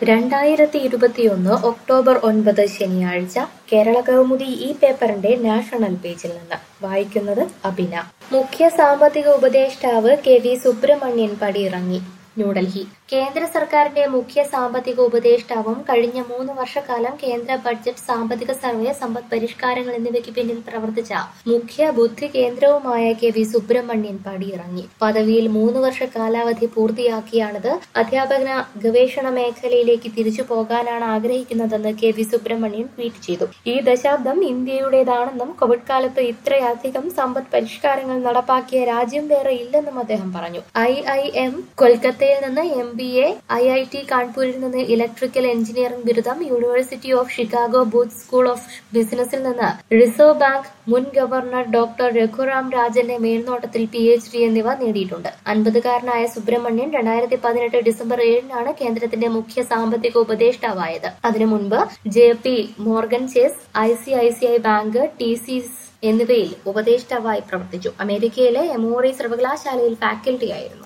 രണ്ടായിരത്തി ഇരുപത്തിയൊന്ന് ഒക്ടോബർ ഒൻപത് ശനിയാഴ്ച കേരള കൗമുദി ഈ പേപ്പറിന്റെ നാഷണൽ പേജിൽ നിന്ന് വായിക്കുന്നത് അബിന മുഖ്യ സാമ്പത്തിക ഉപദേഷ്ടാവ് കെ വി സുബ്രഹ്മണ്യൻ പടിയിറങ്ങി ന്യൂഡൽഹി കേന്ദ്ര സർക്കാരിന്റെ മുഖ്യ സാമ്പത്തിക ഉപദേഷ്ടാവും കഴിഞ്ഞ മൂന്ന് വർഷക്കാലം കേന്ദ്ര ബഡ്ജറ്റ് സാമ്പത്തിക സർവേ സമ്പദ് പരിഷ്കാരങ്ങൾ എന്നിവയ്ക്ക് പിന്നിൽ പ്രവർത്തിച്ച മുഖ്യ ബുദ്ധി കേന്ദ്രവുമായ കെ വി സുബ്രഹ്മണ്യൻ പടിയിറങ്ങി പദവിയിൽ മൂന്ന് വർഷ കാലാവധി പൂർത്തിയാക്കിയാണിത് അധ്യാപന ഗവേഷണ മേഖലയിലേക്ക് തിരിച്ചു പോകാനാണ് ആഗ്രഹിക്കുന്നതെന്ന് കെ വി സുബ്രഹ്മണ്യൻ ട്വീറ്റ് ചെയ്തു ഈ ദശാബ്ദം ഇന്ത്യയുടേതാണെന്നും കോവിഡ് കാലത്ത് ഇത്രയധികം സമ്പദ് പരിഷ്കാരങ്ങൾ നടപ്പാക്കിയ രാജ്യം വേറെ ഇല്ലെന്നും അദ്ദേഹം പറഞ്ഞു ഐ ഐ എം കൊൽക്കത്തയിൽ നിന്ന് M B A I I T കാൺപൂരിൽ നിന്ന് ഇലക്ട്രിക്കൽ എഞ്ചിനീയറിംഗ് ബിരുദം university of Chicago booth school of ബിസിനസിൽ നിന്ന് റിസർവ് ബാങ്ക് മുൻ ഗവർണർ ഡോക്ടർ രഘുറാം രാജന്റെ മേൽനോട്ടത്തിൽ പി എച്ച് ഡി എന്നിവ നേടിയിട്ടുണ്ട് അൻപതുകാരനായ സുബ്രഹ്മണ്യൻ രണ്ടായിരത്തി പതിനെട്ട് ഡിസംബർ ഏഴിനാണ് കേന്ദ്രത്തിന്റെ മുഖ്യ സാമ്പത്തിക ഉപദേഷ്ടാവായത് അതിനു മുൻപ് J P Morgan Chase I C I C I bank T C എന്നിവയിൽ ഉപദേഷ്ടാവായി പ്രവർത്തിച്ചു അമേരിക്കയിലെ എമോറി സർവകലാശാലയിൽ ഫാക്കൽറ്റിയായിരുന്നു